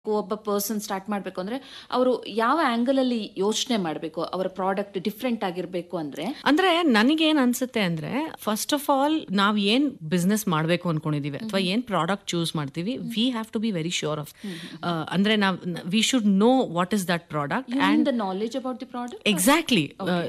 ಒಬ್ಬ person start ಮಾಡಬೇಕು ಅಂದ್ರೆ ಅವರು ಯಾವ ಆಂಗಲ್ ಅಲ್ಲಿ ಯೋಚನೆ ಮಾಡಬೇಕು ಅವರ ಪ್ರಾಡಕ್ಟ್ ಡಿಫ್ರೆಂಟ್ ಆಗಿರ್ಬೇಕು ಅಂದ್ರೆ ಅಂದ್ರೆ ನನಗೇನ್ ಅನ್ಸುತ್ತೆ ಅಂದ್ರೆ ಫಸ್ಟ್ ಆಫ್ ಆಲ್ ನಾವ್ ಏನ್ ಬಿಸ್ನೆಸ್ ಮಾಡ್ಬೇಕು ಅನ್ಕೊಂಡಿದೀವಿ ಅಥವಾ ಏನ್ ಪ್ರಾಡಕ್ಟ್ ಚೂಸ್ ಮಾಡ್ತೀವಿ we have to be very sure of ಅಂದ್ರೆ ನಾವ್ we should know what is that product and the knowledge about the product exactly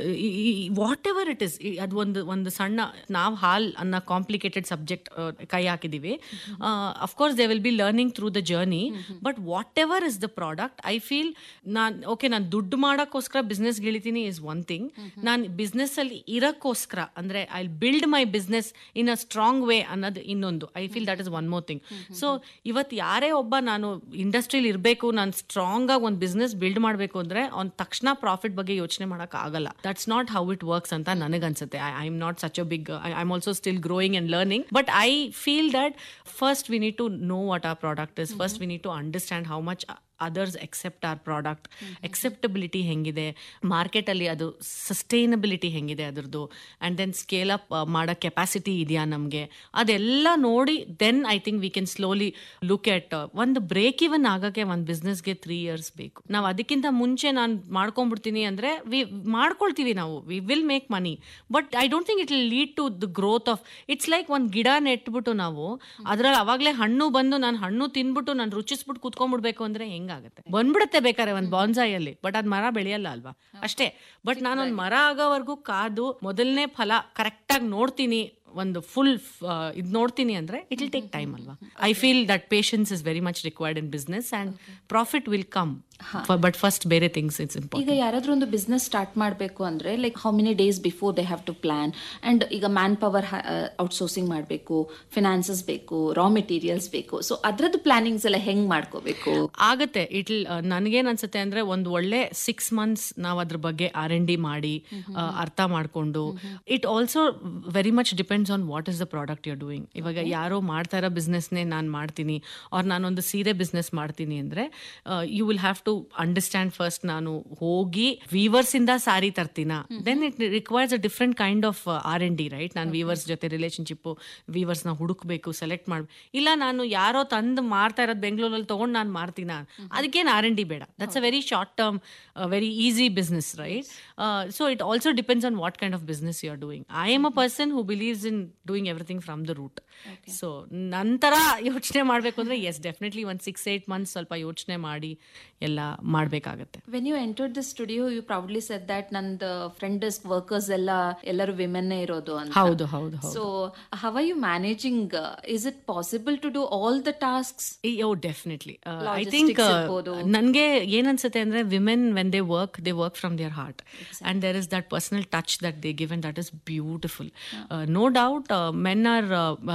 whatever it is ಅದು ಒಂದು ಒಂದು ಸಣ್ಣ ನಾವು ಹಾಲ್ ಅನ್ನೋ ಕಾಂಪ್ಲಿಕೇಟೆಡ್ ಸಬ್ಜೆಕ್ಟ್ ಕೈ ಹಾಕಿದೀವಿ of course they will be learning through the journey but whatever is the product I feel ನಾನು okay ನಾನು ದುಡ್ಡು ಮಾಡೋಕ್ಕೋಸ್ಕರ ಬಿಸ್ನೆಸ್ ಗಿಳಿತೀನಿ ಇಸ್ ಒನ್ ಥಿಂಗ್ ನಾನು ಬಿಸ್ನೆಸ್ ಅಲ್ಲಿ ಇರಕ್ಕೋಸ್ಕರ ಅಂದ್ರೆ I build my business in a strong way ಅನ್ನೋದು ಇನ್ನೊಂದು I feel that is one more thing so ಇವತ್ತು ಯಾರೇ ಒಬ್ಬ ನಾನು ಇಂಡಸ್ಟ್ರಿಲಿ ಇರಬೇಕು ನಾನು ಸ್ಟ್ರಾಂಗ್ ಆಗಿ ಒಂದು ಬಿಸ್ನೆಸ್ ಬಿಲ್ಡ್ ಮಾಡಬೇಕು ಅಂದ್ರೆ ಅವ್ನ ತಕ್ಷಣ ಪ್ರಾಫಿಟ್ ಬಗ್ಗೆ ಯೋಚನೆ ಮಾಡಕ್ ಆಗಲ್ಲ that's not how it works ಅಂತ ನನಗನ್ಸುತ್ತೆ I am not such a big I am also still growing and learning but I feel that first we need to know what our product is first we need to understand how much others accept our product acceptability ಹೆಂಗಿದೆ ಮಾರ್ಕೆಟಲ್ಲಿ ಅದು sustainability ಹೆಂಗಿದೆ ಅದರದ್ದು and then scale up ಮಾಡೋ capacity ಇದೆಯಾ ನಮಗೆ ಅದೆಲ್ಲ ನೋಡಿ then I think we can slowly look at ಒಂದು ಬ್ರೇಕ್ ಇವನ್ ಆಗೋಕ್ಕೆ ಒಂದು ಬಿಸ್ನೆಸ್ಗೆ ತ್ರೀ ಇಯರ್ಸ್ ಬೇಕು ನಾವು ಅದಕ್ಕಿಂತ ಮುಂಚೆ ನಾನು ಮಾಡ್ಕೊಂಡ್ಬಿಡ್ತೀನಿ ಅಂದರೆ ವಿ ಮಾಡ್ಕೊಳ್ತೀವಿ ನಾವು we will make money but I don't think it will lead to the growth of it's like ಒಂದು ಗಿಡ ನೆಟ್ಬಿಟ್ಟು ನಾವು ಅದ್ರಲ್ಲಿ ಅವಾಗಲೇ ಹಣ್ಣು ಬಂದು ನಾನು ಹಣ್ಣು ತಿನ್ಬಿಟ್ಟು ನಾನು ರುಚಿಸ್ಬಿಟ್ಟು ಕೂತ್ಕೊಂಡ್ಬಿಡ್ಬೇಕು ಅಂದ್ರೆ ಹೆಂಗಾಗುತ್ತೆ ಬಂದ್ಬಿಡುತ್ತೆ ಬೇಕಾದ್ರೆ ಒಂದು ಬಾನ್ಸಾಯಲ್ಲಿ ಬಟ್ ಅದ್ ಮರ ಬೆಳೆಯಲ್ಲ ಅಲ್ವಾ ಅಷ್ಟೇ ಬಟ್ ನಾನೊಂದು ಮರ ಆಗೋವರೆಗೂ ಕಾದು ಮೊದಲನೇ ಫಲ ಕರೆಕ್ಟಾಗಿ ನೋಡ್ತೀನಿ ಒಂದು ಫುಲ್ ಇದು ನೋಡ್ತೀನಿ ಅಂದ್ರೆ ಇಟ್ ವಿಲ್ ಟೇಕ್ ಟೈಮ್ ಅಲ್ವಾ I feel that patience is very much required in business and profit will come but first ಬೇರೆ ಥಿಂಗ್ಸ್ ಇಟ್ಸ್ ಇಂಪಾರ್ಟೆಂಟ್ ಈಗ ಯಾರಾದ್ರೂ ಒಂದು ಬಿಸ್ನೆಸ್ ಸ್ಟಾರ್ಟ್ ಮಾಡಬೇಕು ಅಂದ್ರೆ like how many days before they have to plan and ಈಗ manpower outsourcing ಮಾಡಬೇಕು finances ಬೇಕು raw materials ಬೇಕು ಸೊ ಅದ್ರದ್ದು ಪ್ಲಾನಿಂಗ್ಸ್ ಎಲ್ಲ ಹೆಂಗ್ ಮಾಡ್ಕೋಬೇಕು ಆಗತ್ತೆ ಇಟ್ ನನಗೇನ್ ಅನ್ಸುತ್ತೆ ಅಂದ್ರೆ ಒಂದು ಒಳ್ಳೆ ಸಿಕ್ಸ್ ಮಂತ್ಸ್ ನಾವು ಅದ್ರ ಬಗ್ಗೆ ಆರ್ ಎನ್ ಡಿ ಮಾಡಿ ಆ, ಅರ್ಥ ಮಾಡ್ಕೊಂಡು it also very much depends on what is the product you doing ಇವಾಗ ಯಾರೋ ಮಾಡ್ತಾ ಇರೋ ಬಿಸ್ನೆಸ್ನೇ ನಾನು ಮಾಡ್ತೀನಿ ಅವ್ರು ನಾನೊಂದು ಸೀರೆ ಬಿಸ್ನೆಸ್ ಮಾಡ್ತೀನಿ ಅಂದ್ರೆ you will have to understand first ನಾನು ಹೋಗಿ ವೀವರ್ಸ್ ಇಂದ ಸಾರಿ ತರ್ತೀನ then it requires a different kind of R N D right ನಾನು ವೀವರ್ಸ್ ಜೊತೆ ರಿಲೇಶನ್ಶಿಪ್ ವೀವರ್ಸ್ನ ಹುಡುಕ್ಬೇಕು ಸೆಲೆಕ್ಟ್ ಮಾಡ್ ಇಲ್ಲ ನಾನು ಯಾರೋ ತಂದು ಮಾರ್ತಾ ಇರೋದು ಬೆಂಗಳೂರಲ್ಲಿ ತಗೊಂಡು ನಾನು ಮಾರ್ತೀನ ಅದಕ್ಕೇನು ಆರ್ ಎನ್ ಡಿ ಬೇಡ that's a very short term very easy business right so it also depends on what kind of business you are doing I am a person who believes in doing everything from the root so ನಂತರ ಯೋಚನೆ ಮಾಡಬೇಕು ಅಂದ್ರೆ yes definitely ಒಂದು six eight months ಸ್ವಲ್ಪ ಯೋಚನೆ ಮಾಡಿ ಎಲ್ಲ ಮಾಡಬೇಕಾಗತ್ತೆ when you entered the studio you proudly set that ನಂದು ಫ್ರೆಂಡ್ ವರ್ಕರ್ಸ್ ಎಲ್ಲ ಎಲ್ಲರೂ ವಿಮೆನ್ನೇ ಇರೋದು ಅಂತ ಹೌದು ಹೌದು ಹೌದು so how are you managing is it possible to do all the tasks yo definitely I Logistics think ಇರ್ಬೋದು. ನನಗೆ ಏನನ್ಸುತ್ತೆ ಅಂದ್ರೆ women when they work they work from their heart and there is that personal touch that they give and that is beautiful no doubt men are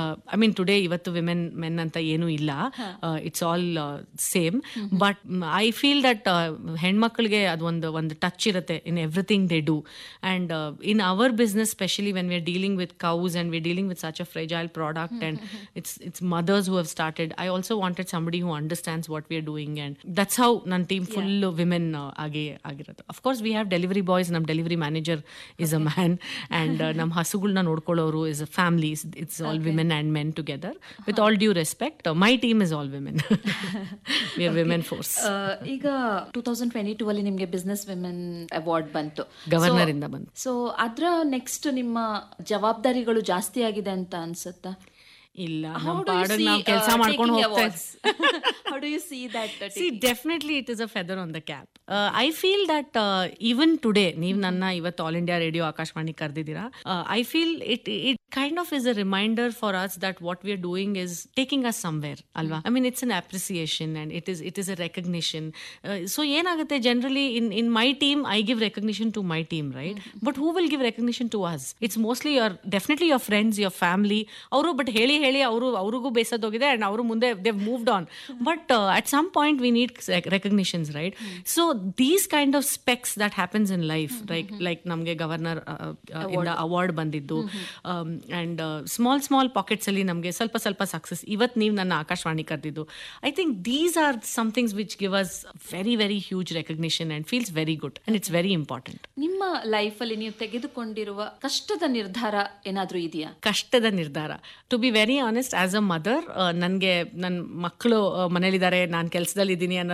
I mean today ಇವತ್ತು women men ಅಂತ ಏನೂ ಇಲ್ಲ it's all same but I feel that ಹೆಣ್ಮಕ್ಳಿಗೆ ಅದೊಂದು ಒಂದು touch ಇರುತ್ತೆ in everything they do and in our business specially when we are dealing with cows and we dealing with such a fragile product and it's it's mothers who have started I also wanted somebody who understands what we are doing and that's how ನನ್ನ team full women ಆಗಿ ಆಗಿರೋದು of course we have delivery boys ನಮ್ಮ delivery manager is a man and ನಮ್ಮ ಹಸುಗಳನ್ನ ನೋಡ್ಕೊಳ್ಳೋರು is a family it's all women and men together with all due respect my team is all women we are women force ಈಗ two thousand twenty two ಅಲ್ಲಿ ನಿಮ್ಗೆ business women award ಬಂತು governor ಇಂದ ಬಂದು so ಅದ್ರ next ನಿಮ್ಮ ಜವಾಬ್ದಾರಿಗಳು ಜಾಸ್ತಿ ಆಗಿದೆ ಅಂತ ಅನ್ಸುತ್ತಾ ಇಲ್ಲ ನಮ್ಮ ಪಾಡಿಗೆ ನಾವು ಕೆಲಸ ಮಾಡ್ಕೊಂಡು ಹೋಗ್ತಾ ಇದ್ದೀವಿ. How do you see that See, definitely it is a feather on the cap. Uh, I feel that uh, even today, ನೀವು ನನ್ನ ಇವತ್ತು ಆಲ್ ಇಂಡಿಯಾ ರೇಡಿಯೋ ಆಕಾಶವಾಣಿ ಕರೆದಿದ್ದೀರಾ I feel it it kind of is a reminder for us that what we are doing is taking us somewhere ಅಲ್ವಾ I mean it's an appreciation and it is it is a recognition so ಏನಾಗುತ್ತೆ generally in in my team I give recognition to my team right but who will give recognition to us it's mostly your definitely your friends your family ಅವರು but ಹೇಳಿ ಹೇಳಿ ಅವರು ಅವ್ರಿಗೂ ಬೇಸದೋಗಿದೆ and ಅವರು ಮುಂದೆ they've moved on but at some point we need recognitions right so these kind of specs that happens in life like like ನಮಗೆ governor ಇಂದ ಅವಾರ್ಡ್ ಬಂದಿದ್ದು ಅಂಡ್ ಸ್ಮಾಲ್ ಸ್ಮಾಲ್ ಪಾಕೆಟ್ಸ್ ಅಲ್ಲಿ ನಮಗೆ ಸ್ವಲ್ಪ ಸ್ವಲ್ಪ ಸಕ್ಸಸ್ ಇವತ್ತು ನೀವು ನನ್ನ ಆಕಾಶವಾಣಿ ಕರೆದಿದ್ದು I think these are somethings which give us very very huge recognition and feels very good and it's very important ನಿಮ್ಮ ಲೈಫ್ ಅಲ್ಲಿ ನೀವು ತೆಗೆದುಕೊಂಡಿರುವ ಕಷ್ಟದ ನಿರ್ಧಾರ ಏನಾದ್ರೂ ಇದೆಯಾ ಕಷ್ಟದ ನಿರ್ಧಾರ to be very honest as a mother ನನಗೆ ನನ್ನ ಮಕ್ಕಳು ಮನೇಲಿದ್ದಾರೆ ನಾನು ಕೆಲಸದಲ್ಲಿ ಇದ್ದೀನಿ ಅನ್ನೋ